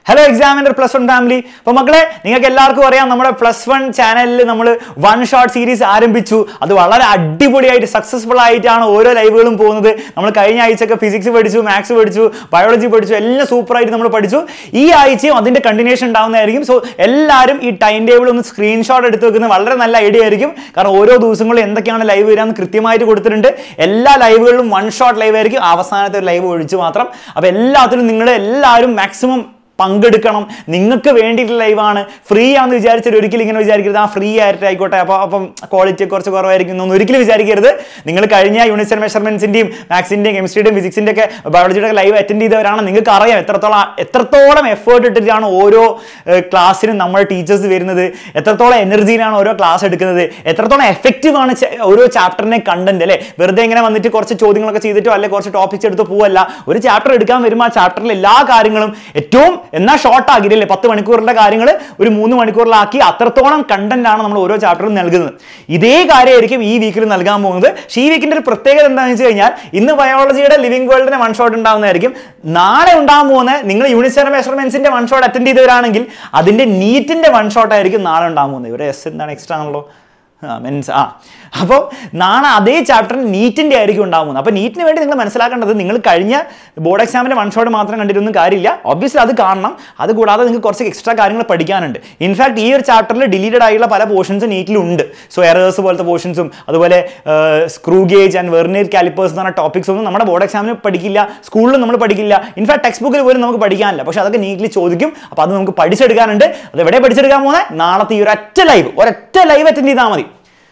hello examiner plus one family അപ്പോൾ മക്കളെ നിങ്ങൾക്ക് എല്ലാവർക്കും അറിയാം നമ്മുടെ പ്ലസ് വൺ ചാനലിൽ നമ്മൾ വൺ ഷോട്ട് സീരീസ് ആരംഭിച്ചു അത് വളരെ അടിപൊളിയായിട്ട് സക്സസ്ഫുൾ ആയിട്ടാണ് ഓരോ ലൈവുകളും പോകുന്നത് നമ്മൾ കഴിഞ്ഞ ആഴ്ചയൊക്കെ ഫിസിക്സ് പഠിച്ചു മാത്സ് പഠിച്ചു ബയോളജി പഠിച്ചു എല്ലാം സൂപ്പറായിട്ട് നമ്മൾ പഠിച്ചു ഈ ആഴ്ചയും അതിന്റെ കണ്ടിന്യൂഷൻ ഉണ്ടാവുന്നതായിരിക്കും സോ എല്ലാവരും ഈ ടൈം ടേബിൾ ഒന്ന് സ്ക്രീൻഷോട്ട് എടുത്ത് വെക്കുന്നത് വളരെ നല്ല ഐഡിയ ആയിരിക്കും കാരണം ഓരോ ദിവസങ്ങളിലും എന്തൊക്കെയാണ് ലൈവ് വരാമെന്ന് കൃത്യമായിട്ട് കൊടുത്തിട്ടുണ്ട് എല്ലാ ലൈവുകളിലും വൺ ഷോട്ട് ലൈവ് ആയിരിക്കും അവസാനത്തെ ഒരു ലൈവ് ഒഴിച്ച് മാത്രം അപ്പോൾ എല്ലാത്തിലും നിങ്ങൾ എല്ലാവരും മാക്സിമം പങ്കെടുക്കണം നിങ്ങൾക്ക് വേണ്ടിയിട്ടുള്ള ലൈവാണ് ഫ്രീ ആണെന്ന് വിചാരിച്ചിട്ട് ഒരിക്കലും ഇങ്ങനെ വിചാരിക്കരുത് ആ ഫ്രീ ആയിട്ട് ആയിക്കോട്ടെ അപ്പോൾ അപ്പം ക്വാളിറ്റി കുറച്ച് കുറവായിരിക്കും എന്നൊന്നും ഒരിക്കലും വിചാരിക്കരുത് നിങ്ങൾ കഴിഞ്ഞ യൂണിറ്റ്സ് മെഷർമെന്റ്സിന്റെയും മാത്സിന്റെയും കെമിസ്ട്രിയുടെയും ഫിസിക്സിന്റെ ഒക്കെ ബയോളജിയുടെ ഒക്കെ ലൈവ് അറ്റൻഡ് ചെയ്തവരാണ് നിങ്ങൾക്ക് അറിയാം എത്രത്തോളം എത്രത്തോളം എഫേർട്ട് ഇട്ടിട്ടാണ് ഓരോ ക്ലാസ്സിനും നമ്മൾ ടീച്ചേഴ്സ് വരുന്നത് എത്രത്തോളം എനർജിയിലാണ് ഓരോ ക്ലാസ് എടുക്കുന്നത് എത്രത്തോളം എഫക്റ്റീവ് ആണ് ചെ- ഓരോ ചാപ്റ്ററിനെ കണ്ടന്റ് അല്ലേ വെറുതെ ഇങ്ങനെ വന്നിട്ട് കുറച്ച് ചോദ്യങ്ങളൊക്കെ ചെയ്തിട്ടോ അല്ലെങ്കിൽ കുറച്ച് ടോപ്പിക്സ് എടുത്ത് പോവല്ല ഒരു ചാപ്റ്റർ എടുക്കാൻ വരുമ്പോൾ ആ ചാപ്റ്ററിൽ എല്ലാ കാര്യങ്ങളും ഏറ്റവും എന്നാൽ ഷോർട്ട് ആക്കിയില്ലേ പത്ത് മണിക്കൂറിന്റെ കാര്യങ്ങൾ ഒരു മൂന്ന് മണിക്കൂറിലാക്കി അത്രത്തോളം കണ്ടന്റ് ആണ് നമ്മൾ ഓരോ ചാപ്റ്ററും നൽകുന്നത് ഇതേ കാര്യമായിരിക്കും ഈ വീക്കിൽ നൽകാൻ പോകുന്നത് പക്ഷേ ഈ വീക്കിന്റെ ഒരു പ്രത്യേകത എന്താണെന്ന് വെച്ച് കഴിഞ്ഞാൽ ഇന്ന് ബയോളജിയുടെ ലിവിംഗ് വേൾഡിന്റെ വൺ ഷോട്ട് ഉണ്ടാകുന്നതായിരിക്കും നാളെ ഉണ്ടാകാൻ പോകുന്ന നിങ്ങൾ യൂണിറ്റ് മെഷർമെന്റ്സിന്റെ വൺ ഷോട്ട് അറ്റൻഡ് ചെയ്തവരാണെങ്കിൽ അതിന്റെ നീറ്റിന്റെ വൺ ഷോട്ട് ആയിരിക്കും നാളെ ഉണ്ടാകാൻ പോകുന്നത് ഇവിടെ എസ് എന്താണ് എക്സ്ട്രാ ആണല്ലോ മീൻസ് ആ അപ്പോൾ നാളെ അതേ ചാപ്റ്റർ നീറ്റിൻ്റെ ആയിരിക്കും ഉണ്ടാകുന്നത് അപ്പോൾ നീറ്റിന് വേണ്ടി നിങ്ങൾ മനസ്സിലാക്കേണ്ടത് നിങ്ങൾ കഴിഞ്ഞ ബോർഡ് എക്സാമിൻ്റെ വൺ ഷോട്ട് മാത്രം കണ്ടിട്ടൊന്നും കാര്യമില്ല ഒബ്വിയസ്ലി അത് കാണണം അത് കൂടാതെ നിങ്ങൾക്ക് കുറച്ച് എക്സ്ട്രാ കാര്യങ്ങൾ പഠിക്കാനുണ്ട് ഇൻഫാക്ട് ഈ ഒരു ചാപ്റ്ററിൽ ഡിലീറ്റഡ് ആയിട്ടുള്ള പല പോർഷൻസ് നീറ്റിലുണ്ട് സോ എറേഴ്സ് പോലത്തെ പോർഷൻസും അതുപോലെ screw gauge and vernier callipers എന്ന് പറഞ്ഞ ടോപ്പിക്സ് ഒന്നും നമ്മുടെ ബോർഡ് എക്സാമിന് പഠിക്കില്ല സ്കൂളിൽ നമ്മൾ പഠിക്കില്ല ഇൻഫാക്ട് ടെക്സ്റ്റ് ബുക്കിൽ പോലും നമുക്ക് പഠിക്കാനില്ല പക്ഷേ അതൊക്കെ നീറ്റിൽ ചോദിക്കും അപ്പോൾ അത് നമുക്ക് പഠിച്ചെടുക്കാനുണ്ട് അത് എവിടെ പഠിച്ചെടുക്കാൻ പോകുന്നത് നാളത്തെ ഈ ഒരൊറ്റ ലൈവ് ഒരൊറ്റ ലൈവ് അറ്റൻഡ് ചെയ്താൽ മതി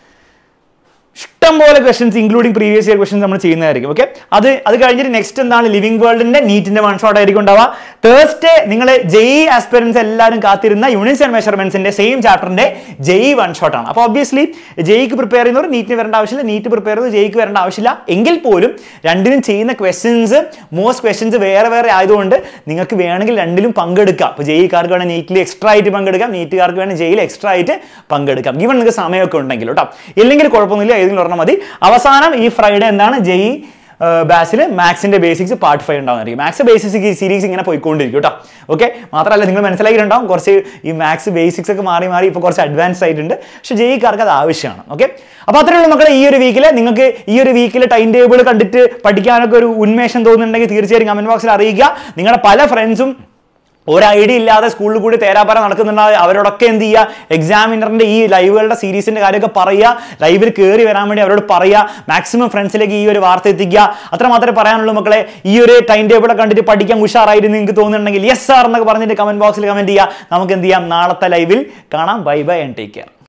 ഇഷ്ടം പോലെ questions including previous year questions നമ്മൾ ചെയ്യുന്നതായിരിക്കും ഓക്കെ അത് അത് കഴിഞ്ഞിട്ട് നെക്സ്റ്റ് എന്താണ് ലിവിംഗ് വേൾഡിന്റെ നീറ്റിന്റെ വൺ ഷോട്ട് ആയിരിക്കും ഉണ്ടാവുക തേഴ്സ്ഡേ നിങ്ങൾ ജെയ് ആസ്പിറൻസ് എല്ലാവരും കാത്തിരുന്ന യൂണിറ്റ്സ് ആൻഡ് മെഷർമെന്റ്സിന്റെ സെയിം ചാപ്റ്ററിന്റെ ജെയ് വൺ ഷോട്ട് ആണ് അപ്പോൾ ഒബ്വിയസ്ലി ജെയ്ക്ക് പ്രിപ്പയർ ചെയ്യുന്നവർ നീറ്റിന് വരേണ്ട ആവശ്യമില്ല നീറ്റ് പ്രിപ്പയർ ചെയ്ത് ജെയ്ക്ക് വരേണ്ട ആവശ്യമില്ല എങ്കിൽ പോലും രണ്ടിനും ചെയ്യുന്ന ക്വസ്റ്റ്യൻസ് മോസ്റ്റ് ക്വസ്റ്റ്യൻസ് വേറെ വേറെ ആയതുകൊണ്ട് നിങ്ങൾക്ക് വേണമെങ്കിൽ രണ്ടിലും പങ്കെടുക്കാം ഇപ്പോൾ ജെയ്ക്കാർക്ക് വേണമെങ്കിൽ നീറ്റിൽ എക്സ്ട്രാ ആയിട്ട് പങ്കെടുക്കാം നീറ്റുകാർക്ക് വേണമെങ്കിൽ ജെയിൽ എക്സ്ട്രാ ആയിട്ട് പങ്കെടുക്കാം ഗിവൺ നിങ്ങൾക്ക് സമയമൊക്കെ ഉണ്ടെങ്കിൽ കേട്ടോ ഇല്ലെങ്കിൽ കുഴപ്പമൊന്നുമില്ല ഏതെങ്കിലും ഒരെണ്ണം മതി അവസാനം ഈ ഫ്രൈഡേ എന്താണ് ജെയ് ബാസിൽ മാത്സിന്റെ ബേസിക്സ് പാർട്ട് ഫൈവ് ഉണ്ടാവുന്നതായിരിക്കും മാത്സ് ബേസിക്സ് സീരീസ് ഇങ്ങനെ പോയിക്കൊണ്ടിരിക്കും കേട്ടോ ഓക്കെ മാത്രമല്ല നിങ്ങൾ മനസ്സിലാക്കിയിട്ടുണ്ടാവും കുറച്ച് ഈ മാത്സ് ബേസിക്സ് ഒക്കെ മാറി മാറി ഇപ്പോൾ കുറച്ച് അഡ്വാൻസ് ആയിട്ടുണ്ട് പക്ഷേ ജെയ്ക്കാർക്ക് അത് ആവശ്യമാണ് ഓക്കെ അപ്പോൾ അത്രയേ ഉള്ളൂ മക്കളെ ഈ ഒരു വീക്കിൽ നിങ്ങൾക്ക് ഈ ഒരു വീക്കിൽ ടൈം ടേബിൾ കണ്ടിട്ട് പഠിക്കാനൊക്കെ ഒരു ഉന്മേഷം തോന്നുന്നുണ്ടെങ്കിൽ തീർച്ചയായും കമന്റ് ബോക്സിൽ അറിയിക്കുക നിങ്ങളുടെ പല ഫ്രണ്ട്സും ഒരു ഐഡിയ ഇല്ലാതെ സ്കൂളിൽ കൂടി തേരാപ്പാര നടക്കുന്നുണ്ടാവും അവരോടൊക്കെ എന്ത് ചെയ്യുക എക്സാമിനറിന്റെ ഈ ലൈവുകളുടെ സീരീസിന്റെ കാര്യമൊക്കെ പറയുക ലൈവിൽ കയറി വരാൻ വേണ്ടി അവരോട് പറയുക മാക്സിമം ഫ്രണ്ട്സിലേക്ക് ഈ ഒരു വാർത്ത എത്തിക്കുക അത്ര മാത്രമേ പറയാനുള്ളൂ മക്കളെ ഈ ഒരു ടൈം ടേബിളൊക്കെ കണ്ടിട്ട് പഠിക്കാൻ ഉഷാറായിട്ട് നിങ്ങൾക്ക് തോന്നുന്നുണ്ടെങ്കിൽ യെസ് സാർ എന്നൊക്കെ പറഞ്ഞിട്ട് കമന്റ് ബോക്സിൽ കമന്റ് ചെയ്യുക നമുക്ക് എന്ത് ചെയ്യാം നാളത്തെ ലൈവിൽ കാണാം bye bye and take care